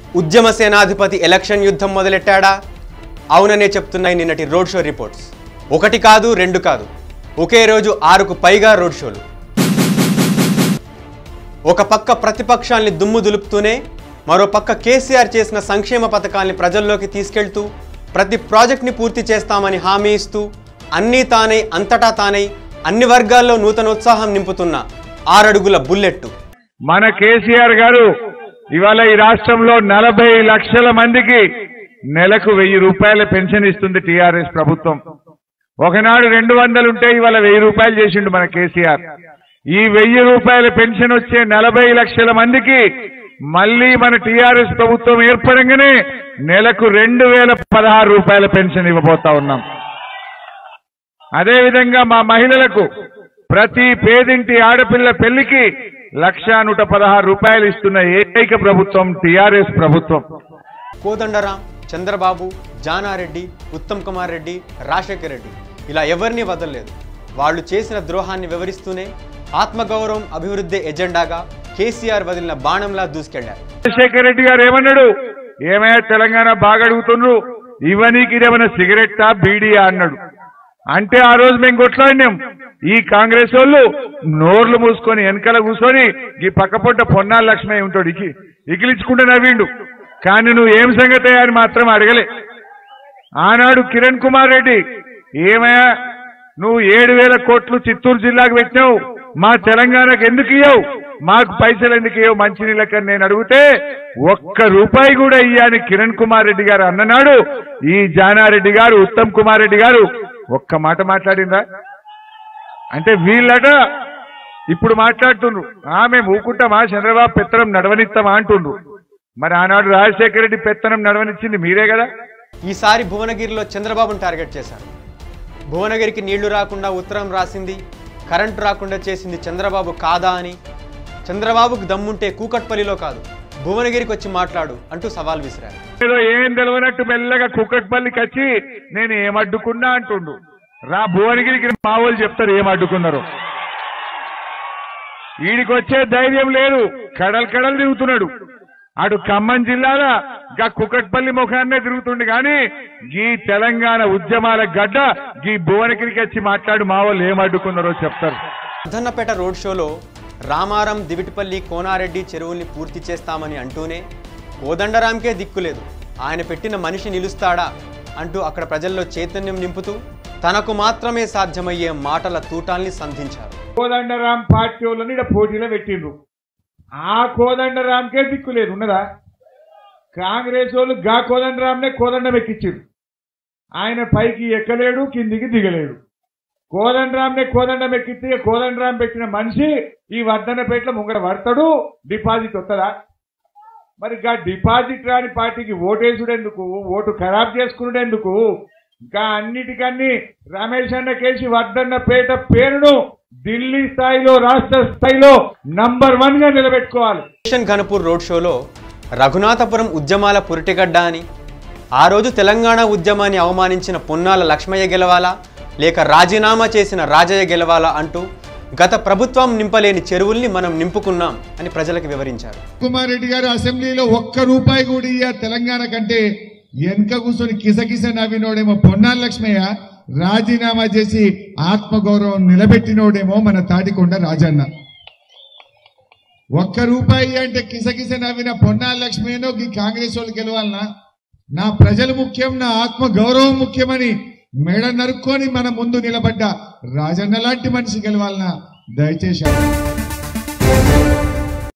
ఉద్యమ సేనాధిపతి ఎలక్షన్ యుద్ధం మొదలెట్టాడా అవుననే చెప్తున్నాయి నిన్నటి రోడ్ షో రిపోర్ట్స్ ఒకటి కాదు రెండు కాదు ఒకే రోజు ఆరుకు పైగా రోడ్ షోలు ఒక పక్క ప్రతిపక్షాల్ని దుమ్ము దులుపుతూనే మరో పక్క కేసీఆర్ చేసిన సంక్షేమ పథకాల్ని ప్రజల్లోకి తీసుకెళ్తూ ప్రతి ప్రాజెక్ట్ని పూర్తి చేస్తామని హామీ ఇస్తూ అన్నీ తానై అంతటా తానై అన్ని వర్గాల్లో నూతనోత్సాహం నింపుతున్న ఆరడుగుల బుల్లెట్టు మన కేసీఆర్ గారు ఇవాళ ఈ రాష్ట్రంలో నలభై లక్షల మందికి నెలకు వెయ్యి రూపాయల పెన్షన్ ఇస్తుంది టీఆర్ఎస్ ప్రభుత్వం ఒకనాడు రెండు వందలు ఉంటే ఇవాళ వెయ్యి రూపాయలు చేసిండు మన కేసీఆర్ ఈ వెయ్యి రూపాయల పెన్షన్ వచ్చే నలభై లక్షల మందికి మళ్ళీ మన టీఆర్ఎస్ ప్రభుత్వం ఏర్పడంగానే నెలకు రెండు వేల పదహారు రూపాయల పెన్షన్ ఇవ్వబోతా ఉన్నాం అదేవిధంగా మా మహిళలకు ప్రతి పేదింటి ఆడపిల్ల పెళ్లికి లక్ష నూట పదహారు రూపాయలు ఇస్తున్న ఏకైక ప్రభుత్వం టీఆర్ఎస్ ప్రభుత్వం కోదండరాం చంద్రబాబు జానారెడ్డి ఉత్తమ్ కుమార్ రెడ్డి రాజశేఖర్ రెడ్డి ఇలా ఎవరిని వదలలేదు వాళ్ళు చేసిన ద్రోహాన్ని వివరిస్తూనే ఆత్మగౌరవం అభివృద్ధి ఎజెండాగా కేసీఆర్ వదిలిన బాణంలా దూసుకెళ్లారు రాజశేఖర రెడ్డి గారు ఏమన్నాడు ఏమయ్యా తెలంగాణ బాగా అడుగుతుండ్రు ఇవనీకి ఇదేమన్నా సిగరెట్టా బీడీయా అన్నాడు అంటే ఆ రోజు మేము కొట్లాడినాం ఈ కాంగ్రెస్ వాళ్ళు నోర్లు మూసుకొని వెనకాల కూర్చొని ఈ పక్కపొట్ట పొన్నాల లక్ష్మయ్య ఉంటాడు ఇకి ఇకిలించుకుంటే నవ్విండు కానీ నువ్వు ఏం సంగతి అని మాత్రం అడగలే ఆనాడు కిరణ్ కుమార్ రెడ్డి ఏమయ్యా నువ్వు ఏడు వేల కోట్లు చిత్తూరు జిల్లాకు పెట్టినావు మా తెలంగాణకు ఎందుకు ఇయ్యవు మాకు పైసలు ఎందుకు ఇయ్యవు మంచినీళ్ళకని నేను అడిగితే ఒక్క రూపాయి కూడా ఇయ్యని కిరణ్ కుమార్ రెడ్డి గారు అన్ననాడు ఈ జానారెడ్డి గారు ఉత్తమ్ కుమార్ రెడ్డి గారు ఒక్క మాట మాట్లాడిందా అంటే వీళ్ళట ఇప్పుడు మాట్లాడుతుండ్రు ఆ మేము ఊకుంటామా చంద్రబాబు పెత్తనం నడవనిస్తామా అంటుండ్రు మరి ఆనాడు రాజశేఖర రెడ్డి పెత్తనం నడవనిచ్చింది మీరే కదా ఈసారి భువనగిరిలో చంద్రబాబును టార్గెట్ చేశారు భువనగిరికి నీళ్లు రాకుండా ఉత్తరం రాసింది కరెంటు రాకుండా చేసింది చంద్రబాబు కాదా అని చంద్రబాబుకు దమ్ముంటే కూకట్పల్లిలో కాదు భువనగిరికి వచ్చి మాట్లాడు అంటూ సవాల్ విసిరారు ఏదో ఏం తెలియనట్టు మెల్లగా కుక్కట్పల్లికి వచ్చి నేను ఏం అడ్డుకున్నా అంటుండు రా భువనగిరికి మా వాళ్ళు చెప్తారు ఏం అడ్డుకున్నారు వీడికి వచ్చే ధైర్యం లేదు కడల్ కడలు తిరుగుతున్నాడు అటు ఖమ్మం జిల్లాల గా కుక్కట్పల్లి ముఖాన్నే తిరుగుతుండు కానీ ఈ తెలంగాణ ఉద్యమాల గడ్డ ఈ భువనగిరికి వచ్చి మాట్లాడు మా వాళ్ళు ఏం అడ్డుకున్నారో చెప్తారు అద్దన్నపేట రోడ్ షోలో రామారం దివిటిపల్లి కోనారెడ్డి చెరువుల్ని పూర్తి చేస్తామని అంటూనే కోదండరాంకే దిక్కులేదు ఆయన పెట్టిన మనిషి నిలుస్తాడా అంటూ అక్కడ ప్రజల్లో చైతన్యం నింపుతూ తనకు మాత్రమే సాధ్యమయ్యే మాటల తూటాల్ని సంధించారు కోదండరాం పార్టీ వాళ్ళని ఇక్కడ పోటీలో పెట్టిండ్రు ఆ కోదండరాంకే దిక్కు లేదు ఉన్నదా కాంగ్రెస్ వాళ్ళు గా కోదండరాంనే కోదండం ఎక్కించారు ఆయన పైకి ఎక్కలేడు కిందికి దిగలేడు కోదండరాంనే కోదండం ఎక్కిస్తే కోదండరాం పెట్టిన మనిషి ఈ వర్ధనపేటలో ముంగడ పడతాడు డిపాజిట్ వస్తుందా మరి గా డిపాజిట్ రాని పార్టీకి ఓటేసుడెందుకు ఓటు ఖరాబ్ చేసుకునేందుకు ఇంకా అన్నిటికన్నీ రమేష్ అన్న కేసి వర్ధన్నపేట పేరును ఢిల్లీ స్థాయిలో రాష్ట్ర స్థాయిలో నంబర్ వన్ గా నిలబెట్టుకోవాలి కిషన్ ఘనపూర్ రోడ్ షోలో రఘునాథపురం ఉద్యమాల పురిటిగడ్డ అని ఆ రోజు తెలంగాణ ఉద్యమాన్ని అవమానించిన పొన్నాల లక్ష్మయ్య గెలవాలా లేక రాజీనామా చేసిన రాజయ్య గెలవాలా అంటూ గత ప్రభుత్వం నింపలేని చెరువుల్ని మనం నింపుకున్నాం అని ప్రజలకు వివరించారు కుమార్ రెడ్డి గారు అసెంబ్లీలో ఒక్క రూపాయి కూడా ఇయ్య తెలంగాణ కంటే వెనక కూర్చొని కిసకిస నవ్వినోడేమో పొన్నాల లక్ష్మయ్య రాజీనామా చేసి ఆత్మగౌరవం నిలబెట్టినోడేమో మన తాటికొండ రాజన్న ఒక్క రూపాయి అంటే కిసకిస నవ్విన పొన్నాల లక్ష్మయ్యనో ఈ కాంగ్రెస్ వాళ్ళు గెలవాలనా నా ప్రజలు ముఖ్యం నా ఆత్మ గౌరవం ముఖ్యమని మెడ నరుక్కొని మన ముందు నిలబడ్డ రాజన్న లాంటి మనిషి గెలవాలనా దయచేసి